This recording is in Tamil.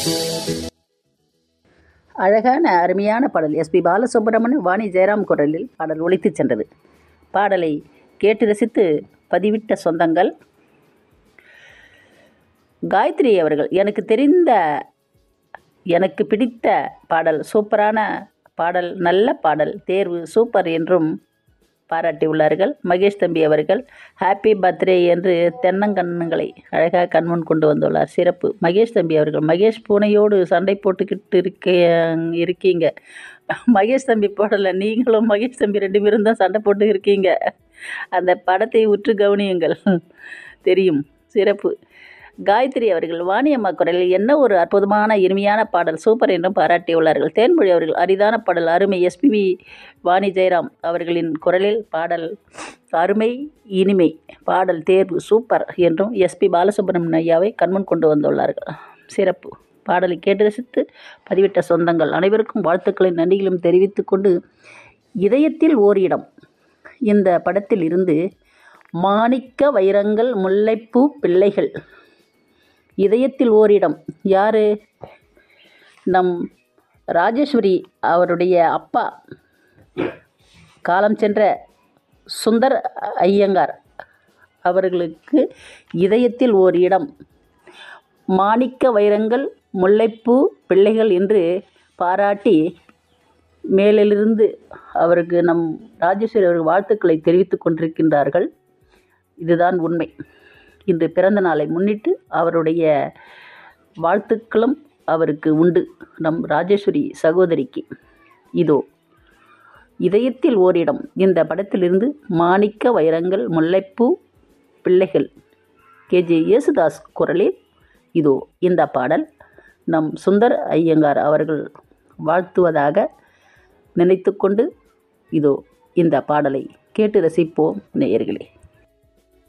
அழகான அருமையான பாடல் எஸ்பி பாலசுப்ரமணியம் வாணி ஜெயராம் குரலில் பாடல் ஒலித்துச் சென்றது பாடலை கேட்டு ரசித்து பதிவிட்ட சொந்தங்கள் காயத்ரி அவர்கள் எனக்கு தெரிந்த எனக்கு பிடித்த பாடல் சூப்பரான பாடல் நல்ல பாடல் தேர்வு சூப்பர் என்றும் பாராட்டியுள்ளார்கள் மகேஷ் தம்பி அவர்கள் ஹாப்பி பர்த்டே என்று தென்னங்கண்ணுங்களை அழகாக கண்முன் கொண்டு வந்துள்ளார் சிறப்பு மகேஷ் தம்பி அவர்கள் மகேஷ் பூனையோடு சண்டை போட்டுக்கிட்டு இருக்க இருக்கீங்க மகேஷ் தம்பி போடலை நீங்களும் மகேஷ் தம்பி ரெண்டு பேரும் தான் சண்டை போட்டு இருக்கீங்க அந்த படத்தை உற்று கவனியுங்கள் தெரியும் சிறப்பு காயத்ரி அவர்கள் வாணியம்மா குரலில் என்ன ஒரு அற்புதமான இனிமையான பாடல் சூப்பர் என்றும் பாராட்டியுள்ளார்கள் தேன்மொழி அவர்கள் அரிதான பாடல் அருமை எஸ்பிவி வாணி ஜெயராம் அவர்களின் குரலில் பாடல் அருமை இனிமை பாடல் தேர்வு சூப்பர் என்றும் எஸ்பி பாலசுப்ரமணியம் ஐயாவை கண்முன் கொண்டு வந்துள்ளார்கள் சிறப்பு பாடலை கேட்டு ரசித்து பதிவிட்ட சொந்தங்கள் அனைவருக்கும் வாழ்த்துக்களை நன்றிகளும் தெரிவித்துக் கொண்டு இதயத்தில் ஓரிடம் இந்த படத்தில் இருந்து மாணிக்க வைரங்கள் முல்லைப்பூ பிள்ளைகள் இதயத்தில் ஓரிடம் யார் நம் ராஜேஸ்வரி அவருடைய அப்பா காலம் சென்ற சுந்தர் ஐயங்கார் அவர்களுக்கு இதயத்தில் ஓர் இடம் மாணிக்க வைரங்கள் முல்லைப்பூ பிள்ளைகள் என்று பாராட்டி மேலிருந்து அவருக்கு நம் ராஜேஸ்வரி அவர்கள் வாழ்த்துக்களை தெரிவித்துக் கொண்டிருக்கின்றார்கள் இதுதான் உண்மை இன்று பிறந்த நாளை முன்னிட்டு அவருடைய வாழ்த்துக்களும் அவருக்கு உண்டு நம் ராஜேஸ்வரி சகோதரிக்கு இதோ இதயத்தில் ஓரிடம் இந்த படத்திலிருந்து மாணிக்க வைரங்கள் முல்லைப்பூ பிள்ளைகள் கேஜே யேசுதாஸ் குரலில் இதோ இந்த பாடல் நம் சுந்தர் ஐயங்கார் அவர்கள் வாழ்த்துவதாக நினைத்துக்கொண்டு இதோ இந்த பாடலை கேட்டு ரசிப்போம் நேயர்களே